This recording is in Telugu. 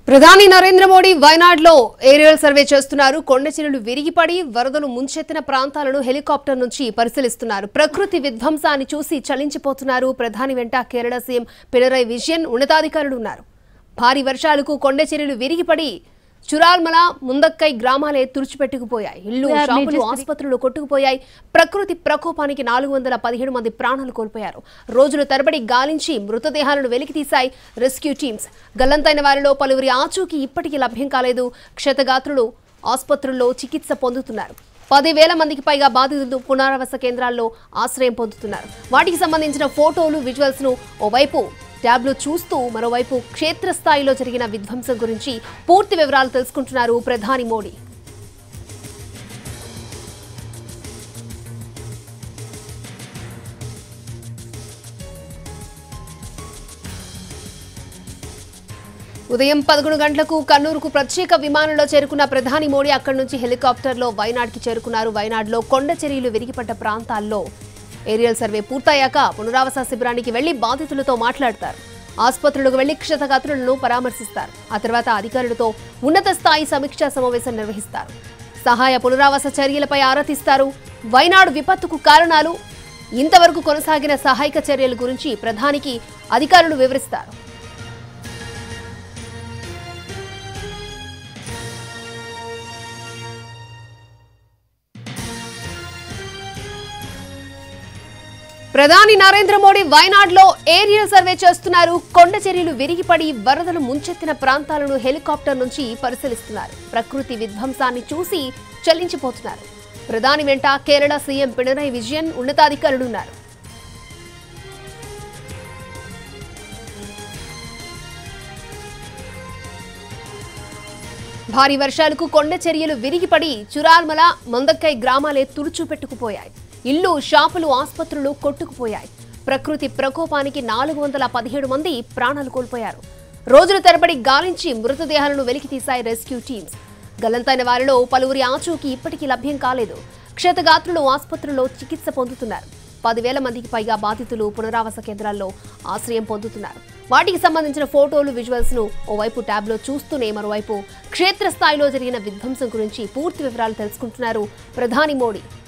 ప్రధాని నరేంద్ర మోడీ వయనాడ్లో ఏరియల్ సర్వే చేస్తున్నారు కొండ చర్యలు విరిగిపడి వరదలు ముంచెత్తిన ప్రాంతాలను హెలికాప్టర్ నుంచి పరిశీలిస్తున్నారు ప్రకృతి విధ్వంసాన్ని చూసి చలించిపోతున్నారు ప్రధాని వెంట కేరళ సీఎం పినరయ్ విజయన్ ఉన్నతాధికారులు ఉన్నారు భారీ వర్షాలకు కొండ చర్యలు విరిగిపడి చురాల్మల ముందక్కై గ్రామాలే తుడిచిపెట్టుకుపోయాయి ఇల్లు షాపులు ఆసుపత్రులు కొట్టుకుపోయాయి ప్రకృతి ప్రకోపానికి నాలుగు వందల పదిహేడు మంది ప్రాణాలు కోల్పోయారు రోజుల తరబడి గాలించి మృతదేహాలను వెలికితీశాయి రెస్క్యూ టీమ్స్ గల్లంతైన వారిలో పలువురి ఆచూకీ ఇప్పటికీ లభ్యం కాలేదు క్షతగాత్రులు ఆసుపత్రుల్లో చికిత్స పొందుతున్నారు పదివేల మందికి పైగా బాధితులు పునరావాస కేంద్రాల్లో ఆశ్రయం పొందుతున్నారు వాటికి సంబంధించిన ఫోటోలు విజువల్స్ ను ఓవైపు ట్యాబ్లో చూస్తూ మరోవైపు క్షేత్రస్థాయిలో జరిగిన విధ్వంసం గురించి పూర్తి వివరాలు తెలుసుకుంటున్నారు ప్రధాని మోడీ ఉదయం పదకొండు గంటలకు కన్నూరుకు ప్రత్యేక విమానంలో చేరుకున్న ప్రధాని మోడీ అక్కడి నుంచి హెలికాప్టర్లో వైనాడ్కి చేరుకున్నారు వైనాడ్లో కొండ చర్యలు విరిగిపడ్డ ప్రాంతాల్లో ఏరియల్ సర్వే పూర్తయ్యాక పునరావాస శిబిరానికి వెళ్లి బాధితులతో మాట్లాడతారు ఆసుపత్రులకు వెళ్లి క్షతగాత్రులను పరామర్శిస్తారు ఆ తర్వాత అధికారులతో ఉన్నత స్థాయి సమీక్షా సమావేశం నిర్వహిస్తారు సహాయ పునరావాస చర్యలపై ఆరా తీస్తారు వైనాడు విపత్తుకు కారణాలు ఇంతవరకు కొనసాగిన సహాయక చర్యల గురించి ప్రధానికి అధికారులు వివరిస్తారు ప్రధాని నరేంద్ర మోడీ వయనాడ్లో ఏరియల్ సర్వే చేస్తున్నారు కొండ చర్యలు విరిగిపడి వరదలు ముంచెత్తిన ప్రాంతాలను హెలికాప్టర్ నుంచి పరిశీలిస్తున్నారు ప్రకృతి విధ్వంసాన్ని చూసి చలించిపోతున్నారు ప్రధాని వెంట కేరళ సీఎం పినరయ్ విజయన్ ఉన్నతాధికారులు ఉన్నారు భారీ వర్షాలకు కొండ చర్యలు విరిగిపడి చురాల్మల మందక్కై గ్రామాలే తుడుచుపెట్టుకుపోయాయి ఇల్లు షాపులు ఆసుపత్రులు కొట్టుకుపోయాయి ప్రకృతి ప్రకోపానికి నాలుగు వందల పదిహేడు మంది ప్రాణాలు కోల్పోయారు రోజుల తరబడి గాలించి మృతదేహాలను వెలికి తీశాయి రెస్క్యూ టీమ్స్ గల్లంతైన వారిలో పలువురి ఆచూకీ ఇప్పటికీ లభ్యం కాలేదు క్షతగాత్రులు ఆసుపత్రుల్లో చికిత్స పొందుతున్నారు పదివేల మందికి పైగా బాధితులు పునరావాస కేంద్రాల్లో ఆశ్రయం పొందుతున్నారు వాటికి సంబంధించిన ఫోటోలు విజువల్స్ ను ఓవైపు ట్యాబ్లో చూస్తూనే మరోవైపు క్షేత్రస్థాయిలో జరిగిన విధ్వంసం గురించి పూర్తి వివరాలు తెలుసుకుంటున్నారు ప్రధాని మోడీ